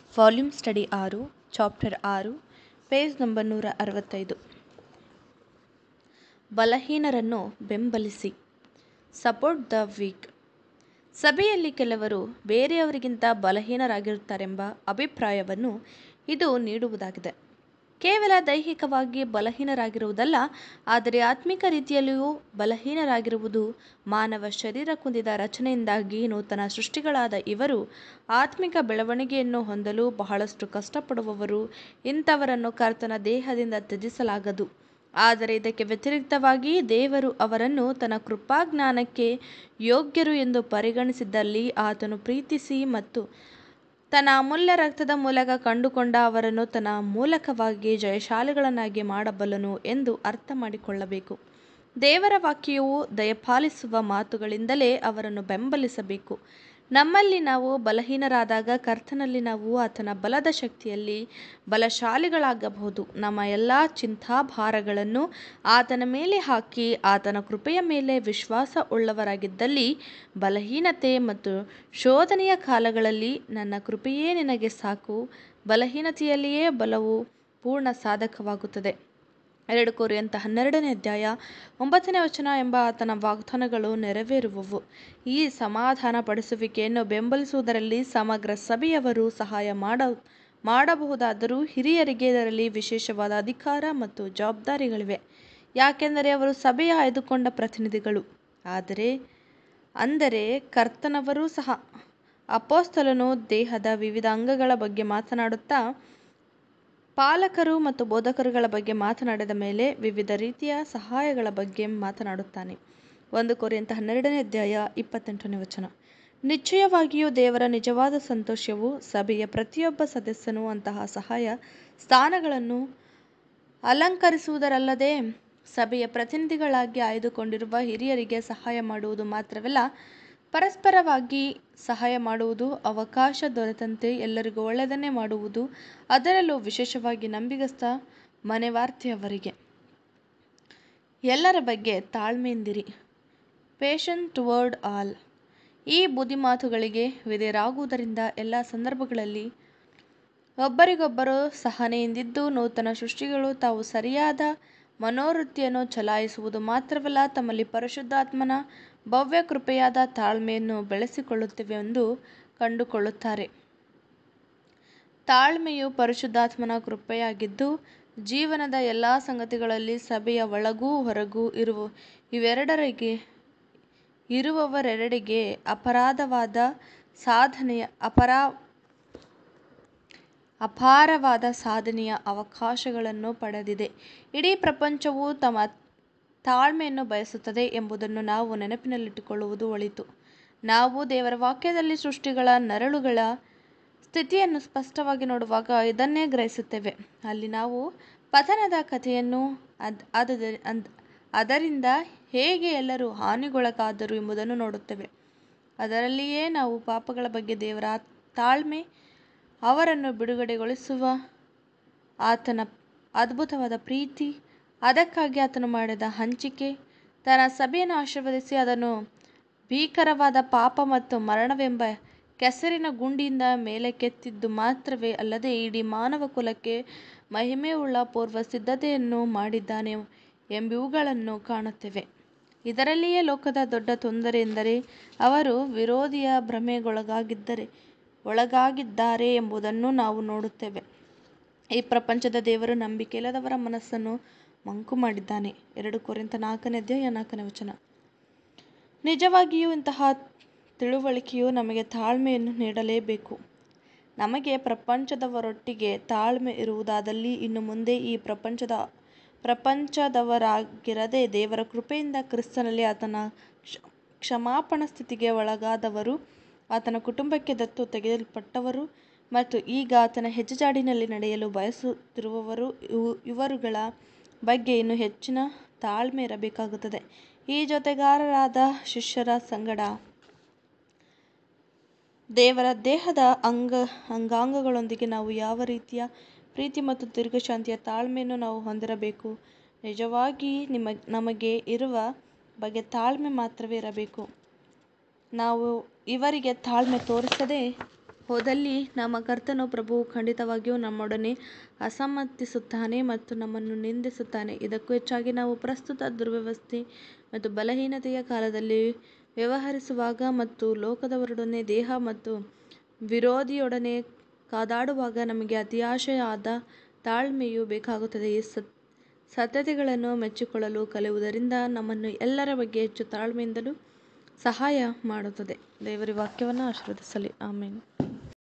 volume study ಆರು chapter ಆರು page number ನೂರ ಅರವತ್ತೈದು ಬಲಹೀನರನ್ನು ಬೆಂಬಲಿಸಿ ಸಪೋರ್ಟ್ ದ ವೀಕ್ ಸಭೆಯಲ್ಲಿ ಕೆಲವರು ಬೇರೆಯವರಿಗಿಂತ ಬಲಹೀನರಾಗಿರುತ್ತಾರೆಂಬ ಅಭಿಪ್ರಾಯವನ್ನು ಇದು ನೀಡುವುದಾಗಿದೆ ಕೇವಲ ದೈಹಿಕವಾಗಿ ಬಲಹೀನರಾಗಿರುವುದಲ್ಲ ಆದರೆ ಆತ್ಮಿಕ ರೀತಿಯಲ್ಲಿಯೂ ಬಲಹೀನರಾಗಿರುವುದು ಮಾನವ ಶರೀರ ಕುಂದಿದ ರಚನೆಯಿಂದಾಗಿ ನೂತನ ಸೃಷ್ಟಿಗಳಾದ ಇವರು ಆತ್ಮಿಕ ಬೆಳವಣಿಗೆಯನ್ನು ಹೊಂದಲು ಬಹಳಷ್ಟು ಕಷ್ಟಪಡುವವರು ಇಂಥವರನ್ನು ಕರ್ತನ ದೇಹದಿಂದ ತ್ಯಜಿಸಲಾಗದು ಆದರೆ ಇದಕ್ಕೆ ವ್ಯತಿರಿಕ್ತವಾಗಿ ದೇವರು ಅವರನ್ನು ತನ್ನ ಕೃಪಾಜ್ಞಾನಕ್ಕೆ ಯೋಗ್ಯರು ಎಂದು ಪರಿಗಣಿಸಿದ್ದಲ್ಲಿ ಆತನು ಪ್ರೀತಿಸಿ ಮತ್ತು ತನ್ನ ಅಮೂಲ್ಯ ರಕ್ತದ ಮೂಲಕ ಕಂಡುಕೊಂಡ ಅವರನ್ನು ತನ್ನ ಮೂಲಕವಾಗಿ ಜಯಶಾಲಿಗಳನ್ನಾಗಿ ಮಾಡಬಲ್ಲನು ಎಂದು ಅರ್ಥ ಮಾಡಿಕೊಳ್ಳಬೇಕು ದೇವರ ವಾಕ್ಯವು ದಯಪಾಲಿಸುವ ಮಾತುಗಳಿಂದಲೇ ಅವರನ್ನು ಬೆಂಬಲಿಸಬೇಕು ನಮ್ಮಲ್ಲಿ ನಾವು ಬಲಹೀನರಾದಾಗ ಕರ್ತನಲ್ಲಿ ನಾವು ಆತನ ಬಲದ ಶಕ್ತಿಯಲ್ಲಿ ಬಲಶಾಲಿಗಳಾಗಬಹುದು ನಮ್ಮ ಎಲ್ಲ ಚಿಂತಾಭಾರಗಳನ್ನು ಆತನ ಮೇಲೆ ಹಾಕಿ ಆತನ ಕೃಪೆಯ ಮೇಲೆ ವಿಶ್ವಾಸ ಉಳ್ಳವರಾಗಿದ್ದಲ್ಲಿ ಬಲಹೀನತೆ ಮತ್ತು ಶೋಧನೆಯ ಕಾಲಗಳಲ್ಲಿ ನನ್ನ ಕೃಪೆಯೇ ನಿನಗೆ ಸಾಕು ಬಲಹೀನತೆಯಲ್ಲಿಯೇ ಬಲವು ಪೂರ್ಣ ಸಾಧಕವಾಗುತ್ತದೆ ಎರಡು ಕೊರಿಯಂತ ಹನ್ನೆರಡನೇ ಅಧ್ಯಾಯ ಒಂಬತ್ತನೇ ವಚನ ಎಂಬ ಆತನ ವಾಗ್ದಾನಗಳು ನೆರವೇರುವವು ಈ ಸಮಾಧಾನ ಪಡಿಸುವಿಕೆಯನ್ನು ಬೆಂಬಲಿಸುವುದರಲ್ಲಿ ಸಮಗ್ರ ಸಭೆಯವರು ಸಹಾಯ ಮಾಡ ಮಾಡಬಹುದಾದರೂ ಹಿರಿಯರಿಗೆ ಇದರಲ್ಲಿ ವಿಶೇಷವಾದ ಅಧಿಕಾರ ಮತ್ತು ಜವಾಬ್ದಾರಿಗಳಿವೆ ಯಾಕೆಂದರೆ ಅವರು ಸಭೆಯ ಆಯ್ದುಕೊಂಡ ಪ್ರತಿನಿಧಿಗಳು ಆದರೆ ಅಂದರೆ ಕರ್ತನವರೂ ಸಹ ಅಪೋಸ್ತಲನು ದೇಹದ ವಿವಿಧ ಅಂಗಗಳ ಬಗ್ಗೆ ಮಾತನಾಡುತ್ತಾ ಪಾಲಕರು ಮತ್ತು ಬೋಧಕರುಗಳ ಬಗ್ಗೆ ಮಾತನಾಡಿದ ಮೇಲೆ ವಿವಿಧ ರೀತಿಯ ಸಹಾಯಗಳ ಬಗ್ಗೆ ಮಾತನಾಡುತ್ತಾನೆ ಒಂದು ಕೊರೆಯಂತ ಹನ್ನೆರಡನೇ ಅಧ್ಯಾಯ ಇಪ್ಪತ್ತೆಂಟನೇ ವಚನ ನಿಶ್ಚಯವಾಗಿಯೂ ದೇವರ ನಿಜವಾದ ಸಂತೋಷವು ಸಭೆಯ ಪ್ರತಿಯೊಬ್ಬ ಸದಸ್ಯನು ಅಂತಹ ಸಹಾಯ ಸ್ಥಾನಗಳನ್ನು ಅಲಂಕರಿಸುವುದರಲ್ಲದೆ ಸಭೆಯ ಪ್ರತಿನಿಧಿಗಳಾಗಿ ಆಯ್ದುಕೊಂಡಿರುವ ಹಿರಿಯರಿಗೆ ಸಹಾಯ ಮಾಡುವುದು ಮಾತ್ರವಲ್ಲ ಪರಸ್ಪರವಾಗಿ ಸಹಾಯ ಮಾಡುವುದು ಅವಕಾಶ ದೊರೆತಂತೆ ಎಲ್ಲರಿಗೂ ಒಳ್ಳೆಯದನ್ನೇ ಮಾಡುವುದು ಅದರಲ್ಲೂ ವಿಶೇಷವಾಗಿ ನಂಬಿಗಸ್ತ ಮನೆವಾರ್ತೆಯವರಿಗೆ ಎಲ್ಲರ ಬಗ್ಗೆ ತಾಳ್ಮೆಯಿಂದಿರಿ ಪೇಷನ್ ಟುವರ್ಡ್ ಆಲ್ ಈ ಬುದ್ಧಿಮಾತುಗಳಿಗೆ ವಿಧೇಯರಾಗುವುದರಿಂದ ಎಲ್ಲ ಸಂದರ್ಭಗಳಲ್ಲಿ ಒಬ್ಬರಿಗೊಬ್ಬರು ಸಹನೆಯಿಂದಿದ್ದು ನೂತನ ಸೃಷ್ಟಿಗಳು ತಾವು ಸರಿಯಾದ ಮನೋವೃತ್ತಿಯನ್ನು ಚಲಾಯಿಸುವುದು ಮಾತ್ರವಲ್ಲ ತಮ್ಮಲ್ಲಿ ಪರಿಶುದ್ಧಾತ್ಮನ ಭವ್ಯ ಕೃಪೆಯಾದ ತಾಳ್ಮೆಯನ್ನು ಬೆಳೆಸಿಕೊಳ್ಳುತ್ತೇವೆ ಎಂದು ಕಂಡುಕೊಳ್ಳುತ್ತಾರೆ ತಾಳ್ಮೆಯು ಪರಿಶುದ್ಧಾತ್ಮನ ಕೃಪೆಯಾಗಿದ್ದು ಜೀವನದ ಎಲ್ಲ ಸಂಗತಿಗಳಲ್ಲಿ ಸಭೆಯ ಒಳಗೂ ಹೊರಗೂ ಇರುವ ಇವೆರಡರಿಗೆ ಇರುವವರೆಡೆಗೆ ಅಪರಾಧವಾದ ಸಾಧನೆಯ ಅಪರ ಅಪಾರವಾದ ಸಾಧನೆಯ ಅವಕಾಶಗಳನ್ನು ಪಡೆದಿದೆ ಇಡೀ ಪ್ರಪಂಚವು ತಮ್ಮ ತಾಳ್ಮೆಯನ್ನು ಬಯಸುತ್ತದೆ ಎಂಬುದನ್ನು ನಾವು ನೆನಪಿನಲ್ಲಿಟ್ಟುಕೊಳ್ಳುವುದು ಒಳಿತು ನಾವು ದೇವರ ವಾಕ್ಯದಲ್ಲಿ ಸೃಷ್ಟಿಗಳ ನರಳುಗಳ ಸ್ಥಿತಿಯನ್ನು ಸ್ಪಷ್ಟವಾಗಿ ನೋಡುವಾಗ ಇದನ್ನೇ ಗ್ರಹಿಸುತ್ತೇವೆ ಅಲ್ಲಿ ನಾವು ಪತನದ ಕಥೆಯನ್ನು ಅದ್ ಅದ ಅದರಿಂದ ಹೇಗೆ ಎಲ್ಲರೂ ಹಾನಿಗೊಳಗಾದರು ಎಂಬುದನ್ನು ನೋಡುತ್ತೇವೆ ಅದರಲ್ಲಿಯೇ ನಾವು ಪಾಪಗಳ ಬಗ್ಗೆ ದೇವರ ತಾಳ್ಮೆ ಅವರನ್ನು ಬಿಡುಗಡೆಗೊಳಿಸುವ ಆತನ ಅದ್ಭುತವಾದ ಪ್ರೀತಿ ಅದಕ್ಕಾಗಿ ಆತನು ಮಾಡಿದ ಹಂಚಿಕೆ ತನ್ನ ಸಭೆಯನ್ನು ಆಶೀರ್ವದಿಸಿ ಅದನ್ನು ಭೀಕರವಾದ ಪಾಪ ಮತ್ತು ಮರಣವೆಂಬ ಕೆಸರಿನ ಗುಂಡಿಯಿಂದ ಮೇಲಕ್ಕೆತ್ತಿದ್ದು ಮಾತ್ರವೇ ಅಲ್ಲದೆ ಇಡೀ ಮಾನವ ಕುಲಕ್ಕೆ ಮಹಿಮೆಯುಳ್ಳ ಪೂರ್ವ ಸಿದ್ಧತೆಯನ್ನು ಮಾಡಿದ್ದಾನೆ ಎಂಬಿವುಗಳನ್ನು ಕಾಣುತ್ತೇವೆ ಇದರಲ್ಲಿಯೇ ಲೋಕದ ದೊಡ್ಡ ತೊಂದರೆ ಎಂದರೆ ಅವರು ವಿರೋಧಿಯ ಭ್ರಮೆಗೊಳಗಾಗಿದ್ದರೆ ಒಳಗಾಗಿದ್ದಾರೆ ಎಂಬುದನ್ನು ನಾವು ನೋಡುತ್ತೇವೆ ಈ ಪ್ರಪಂಚದ ದೇವರು ನಂಬಿಕೆಯಿಲ್ಲದವರ ಮನಸ್ಸನ್ನು ಮಂಕು ಮಾಡಿದ್ದಾನೆ ಎರಡು ಕೊರಿಂತ ನಾಲ್ಕನೇ ಅಧ್ಯಾಯ ನಾಲ್ಕನೇ ವಚನ ನಿಜವಾಗಿಯೂ ಇಂತಹ ತಿಳುವಳಿಕೆಯು ನಮಗೆ ತಾಳ್ಮೆಯನ್ನು ನೀಡಲೇಬೇಕು ನಮಗೆ ಪ್ರಪಂಚದವರೊಟ್ಟಿಗೆ ತಾಳ್ಮೆ ಇರುವುದಾದಲ್ಲಿ ಇನ್ನು ಮುಂದೆ ಈ ಪ್ರಪಂಚದ ಪ್ರಪಂಚದವರಾಗಿರದೆ ದೇವರ ಕೃಪೆಯಿಂದ ಕ್ರಿಸ್ತನಲ್ಲಿ ಆತನ ಕ್ಷಮಾಪಣ ಸ್ಥಿತಿಗೆ ಒಳಗಾದವರು ಆತನ ಕುಟುಂಬಕ್ಕೆ ದತ್ತು ತೆಗೆಯಲ್ಪಟ್ಟವರು ಮತ್ತು ಈಗ ಆತನ ಹೆಜ್ಜೆಜಾಡಿನಲ್ಲಿ ನಡೆಯಲು ಬಯಸುತ್ತಿರುವವರು ಇವರುಗಳ ಬಗ್ಗೆ ಇನ್ನೂ ಹೆಚ್ಚಿನ ತಾಳ್ಮೆ ಇರಬೇಕಾಗುತ್ತದೆ ಈ ಜೊತೆಗಾರರಾದ ಶಿಷ್ಯರ ಸಂಗಡ ದೇವರ ದೇಹದ ಅಂಗ ಅಂಗಾಂಗಗಳೊಂದಿಗೆ ನಾವು ಯಾವ ರೀತಿಯ ಪ್ರೀತಿ ಮತ್ತು ದೀರ್ಘಶಾಂತಿಯ ತಾಳ್ಮೆಯನ್ನು ನಾವು ಹೊಂದಿರಬೇಕು ನಿಜವಾಗಿ ನಿಮ್ಮ ನಮಗೆ ಇರುವ ಬಗ್ಗೆ ತಾಳ್ಮೆ ಮಾತ್ರವೇ ಇರಬೇಕು ನಾವು ಇವರಿಗೆ ತಾಳ್ಮೆ ತೋರಿಸದೆ ಹೋದಲ್ಲಿ ನಮ್ಮ ಕರ್ತನು ಪ್ರಭುವು ಖಂಡಿತವಾಗಿಯೂ ನಮ್ಮೊಡನೆ ಅಸಮ್ಮತಿಸುತ್ತಾನೆ ಮತ್ತು ನಮ್ಮನ್ನು ನಿಂದಿಸುತ್ತಾನೆ ಇದಕ್ಕೂ ಹೆಚ್ಚಾಗಿ ನಾವು ಪ್ರಸ್ತುತ ದುರ್ವ್ಯವಸ್ಥೆ ಮತ್ತು ಬಲಹೀನತೆಯ ಕಾಲದಲ್ಲಿ ವ್ಯವಹರಿಸುವಾಗ ಮತ್ತು ಲೋಕದವರೊಡನೆ ದೇಹ ಮತ್ತು ವಿರೋಧಿಯೊಡನೆ ಕಾದಾಡುವಾಗ ನಮಗೆ ಅತಿಯಾದ ತಾಳ್ಮೆಯು ಬೇಕಾಗುತ್ತದೆ ಈ ಸತ್ಯತೆಗಳನ್ನು ಮೆಚ್ಚಿಕೊಳ್ಳಲು ಕಲಿಯುವುದರಿಂದ ನಮ್ಮನ್ನು ಎಲ್ಲರ ಬಗ್ಗೆ ಹೆಚ್ಚು ತಾಳ್ಮೆಯಿಂದಲೂ ಸಹಾಯ ಮಾಡುತ್ತದೆ ದೇವರ ವಾಕ್ಯವನ್ನು ಆಶೀರ್ವದಿಸಲಿ ಆಮೆನ್